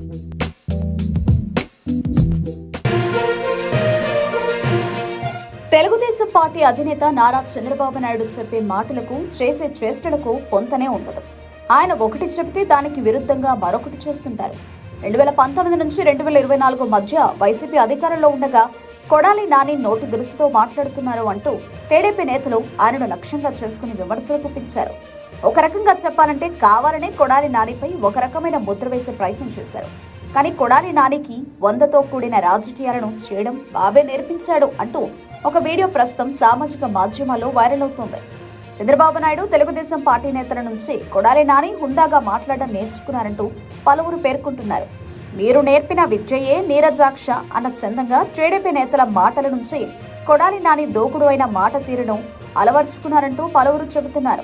Telugu Desam party అధినేత నారా చంద్రబాబు నాయుడు చెప్పే మాటలకు చేసే చేష్టలకు పొంతనే ఉండదు ఆయన ఒకటి చెబితే దానికి విరుద్ధంగా మరొకటి చేస్తుంటారు రెండు వేల పంతొమ్మిది నుంచి రెండు వేల ఇరవై నాలుగు మధ్య వైసీపీ అధికారంలో ఉండగా కొడాలి నాని నోటి దురుసుతో మాట్లాడుతున్నారు అంటూ టీడీపీ నేతలు ఆయనను లక్ష్యంగా చేసుకుని విమర్శలు గుప్పించారు ఒక రకంగా చెప్పాలంటే కావాలనే కొడాలి నానిపై ఒక రకమైన ముద్ర వేసే ప్రయత్నం చేశారు కానీ కొడాలి నానికి వందతో కూడిన రాజకీయాలను చేయడం బాబే నేర్పించాడు అంటూ ఒక వీడియో ప్రస్తుతం సామాజిక మాధ్యమాల్లో వైరల్ అవుతోంది చంద్రబాబు నాయుడు తెలుగుదేశం పార్టీ నేతల నుంచి కొడాలి నాని హుందాగా మాట్లాడడం నేర్చుకున్నారంటూ పలువురు పేర్కొంటున్నారు మీరు నేర్పిన విద్యయే నీరజాక్ష అన్న చందంగా టీడీపీ నేతల మాటల నుంచి కొడాలి నాని దూకుడు అయిన మాట తీరును అలవర్చుకున్నారంటూ పలువురు చెబుతున్నారు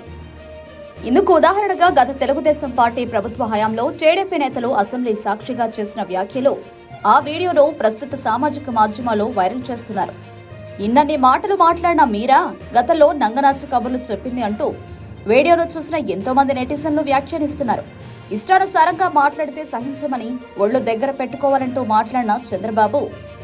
ఇందుకు ఉదాహరణగా గత తెలుగుదేశం పార్టీ ప్రభుత్వ హయాంలో టీడీపీ నేతలు అసెంబ్లీ సాక్షిగా చేసిన వ్యాఖ్యలు ఆ వీడియోను ప్రస్తుత సామాజిక మాధ్యమాల్లో వైరల్ చేస్తున్నారు ఇన్నన్ని మాటలు మాట్లాడిన మీరా గతంలో నంగనాచు కబుర్లు చెప్పింది అంటూ వీడియోను చూసిన ఎంతో మంది నెటిజన్లు వ్యాఖ్యానిస్తున్నారు ఇష్టానుసారంగా మాట్లాడితే సహించమని ఒళ్ళు దగ్గర పెట్టుకోవాలంటూ మాట్లాడిన చంద్రబాబు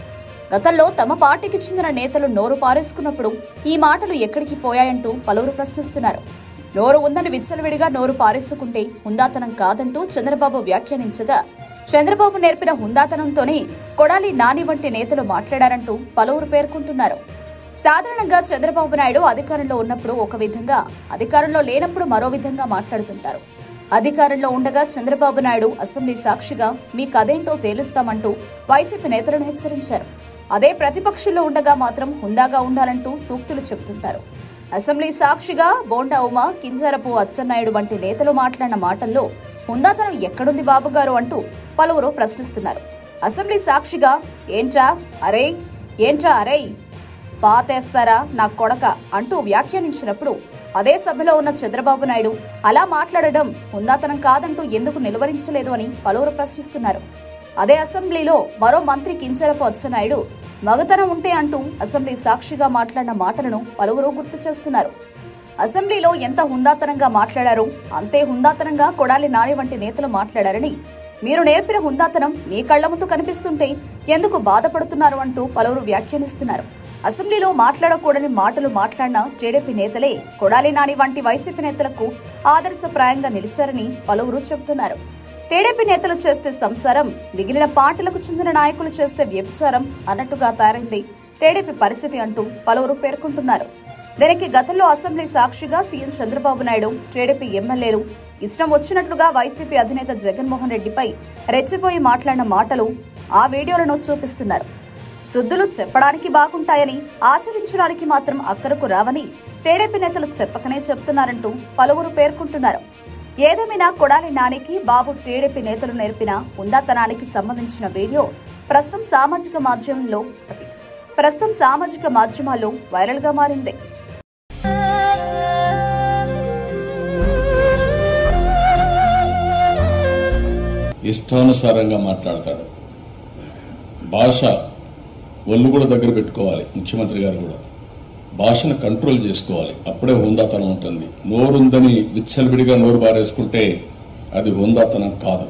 గతంలో తమ పార్టీకి చెందిన నేతలు నోరు పారేసుకున్నప్పుడు ఈ మాటలు ఎక్కడికి పోయాయంటూ పలువురు ప్రశ్నిస్తున్నారు నోరు ఉందని విచ్చలవిడిగా నోరు పారేసుకుంటే హుందాతనం కాదంటూ చంద్రబాబు వ్యాఖ్యానించగా చంద్రబాబు నేర్పిన హుందాతనంతోనే కొడాలి నాని వంటి నేతలు మాట్లాడారంటూ పలువురు పేర్కొంటున్నారు సాధారణంగా చంద్రబాబు నాయుడు అధికారంలో ఉన్నప్పుడు ఒక విధంగా అధికారంలో లేనప్పుడు మరో విధంగా మాట్లాడుతుంటారు అధికారంలో ఉండగా చంద్రబాబు నాయుడు అసెంబ్లీ సాక్షిగా మీ కదేంటో తేలుస్తామంటూ వైసీపీ నేతలను హెచ్చరించారు అదే ప్రతిపక్షంలో ఉండగా మాత్రం హుందాగా ఉండాలంటూ సూక్తులు చెబుతుంటారు అసెంబ్లీ సాక్షిగా బోండా ఉమా కింజారపు అచ్చెన్నాయుడు వంటి నేతలు మాట్లాడిన మాటల్లో హుందాతనం ఎక్కడుంది బాబుగారు అంటూ పలువురు ప్రశ్నిస్తున్నారు అసెంబ్లీ సాక్షిగా ఏంట్రా అరే ఏంట్రా అరే పాతేస్తారా నా కొడక అంటూ వ్యాఖ్యానించినప్పుడు అదే సభలో ఉన్న చంద్రబాబు నాయుడు అలా మాట్లాడడం హుందాతనం కాదంటూ ఎందుకు నిలువరించలేదు అని పలువురు ప్రశ్నిస్తున్నారు అదే అసెంబ్లీలో మరో మంత్రి కించరపు అచ్చెన్నాయుడు మగతనం ఉంటే అంటూ అసెంబ్లీ సాక్షిగా మాట్లాడిన మాటలను పలువురు గుర్తు చేస్తున్నారు అసెంబ్లీలో ఎంత హుందాతనంగా మాట్లాడారో అంతే హుందాతనంగా కొడాలి నాని వంటి నేతలు మాట్లాడారని మీరు నేర్పిన హుందాతనం మీ కళ్ల ముందు కనిపిస్తుంటే ఎందుకు బాధపడుతున్నారు అంటూ పలువురు వ్యాఖ్యానిస్తున్నారు అసెంబ్లీలో మాట్లాడకూడని మాటలు మాట్లాడిన టీడీపీ నేతలే కొడాలి నాని వంటి వైసీపీ నేతలకు ఆదర్శప్రాయంగా నిలిచారని పలువురు చెబుతున్నారు టీడీపీ నేతలు చేస్తే సంసారం మిగిలిన పార్టీలకు చెందిన నాయకులు చేస్తే వ్యభిచారం అన్నట్టుగా తయారైంది టీడీపీ పరిస్థితి అంటూ పలువురు పేర్కొంటున్నారు దీనికి గతంలో అసెంబ్లీ సాక్షిగా సీఎం చంద్రబాబు నాయుడు టీడీపీ ఎమ్మెల్యేలు ఇష్టం వచ్చినట్లుగా వైసీపీ అధినేత జగన్మోహన్ రెడ్డిపై రెచ్చిపోయి మాట్లాడిన మాటలు ఆ వీడియోలను చూపిస్తున్నారు శుద్ధులు చెప్పడానికి బాగుంటాయని ఆచరించడానికి మాత్రం అక్కరకు రావని టీడీపీ నేతలు చెప్పకనే చెప్తున్నారంటూ పలువురు పేర్కొంటున్నారు ఏదేమైనా కొడాలి నానికి బాబు టీడీపీ నేతలు నేర్పిన ఉందాతనానికి సంబంధించిన వీడియో ప్రస్తుతం సామాజిక మాధ్యమంలో ప్రస్తుతం సామాజిక మాధ్యమాల్లో వైరల్ గా మారింది ఇష్టానుసారంగా మాట్లాడతాడు భాష ఒళ్ళు కూడా దగ్గర పెట్టుకోవాలి ముఖ్యమంత్రి గారు కూడా భాషను కంట్రోల్ చేసుకోవాలి అప్పుడే హుందాతనం ఉంటుంది నోరుందని విచ్చలవిడిగా నోరు బారేసుకుంటే అది హుందాతనం కాదు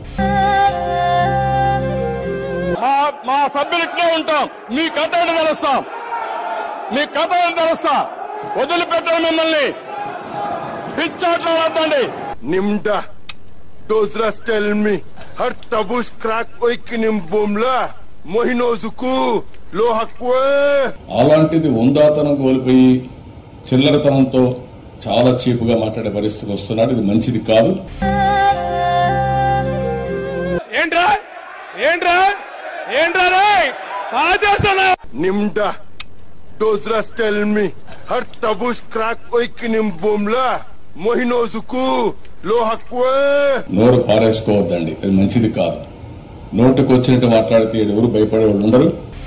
మా మా సభ్యులు ఇట్లే ఉంటాం మీ కథ ఏంటో తెలుస్తాం మీ కథ ఏంటో తెలుస్తా వదిలిపెట్టరు మిమ్మల్ని పిచ్చాట్లాడద్దండి Nimda. Dozras tell me. Har tabush crack oikinim bomla. Mohinozuku. Lohakwe. అలాంటిది హుందాతనం కోల్పోయి చిల్లరతనంతో చాలా చీపుగా మాట్లాడే పరిస్థితికి వస్తున్నాడు ఇది మంచిది కాదు ఏంట్రా ఏంట్రా ఏంట్రా రే ఆదేశనా Nimda. Dozras tell me. Har tabush crack oikinim bomla. Mohinozuku. Lohakwe. నోరు పారేసుకోవద్దండి అది మంచిది కాదు నోటికి వచ్చినట్టు మాట్లాడితే ఎవరు భయపడే వాళ్ళు ఉండరు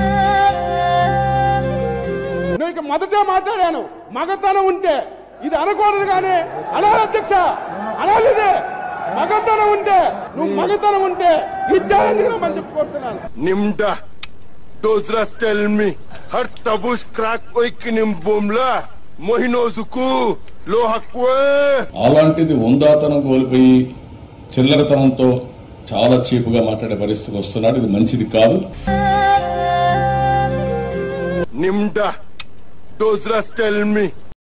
నువ్వు ఇక మొదటే మాట్లాడాను మగతనం ఉంటే ఇది అనకూడదు కానీ అనాలి అధ్యక్ష అనాలి ఇదే. మగతనం ఉంటే నువ్వు మగతనం ఉంటే ఇచ్చారని మనం చెప్పుకుంటున్నాను Nimda. Dozras tell me. Har tabush crack oikinim bomla. Mohinozuku. Lohakwe. అలాంటిది హుందాతనం కోల్పోయి చిల్లరతనంతో చాలా చీపుగా మాట్లాడే పరిస్థితికి వస్తున్నాడు ఇది మంచిది కాదు Nimda. Those rest tell me.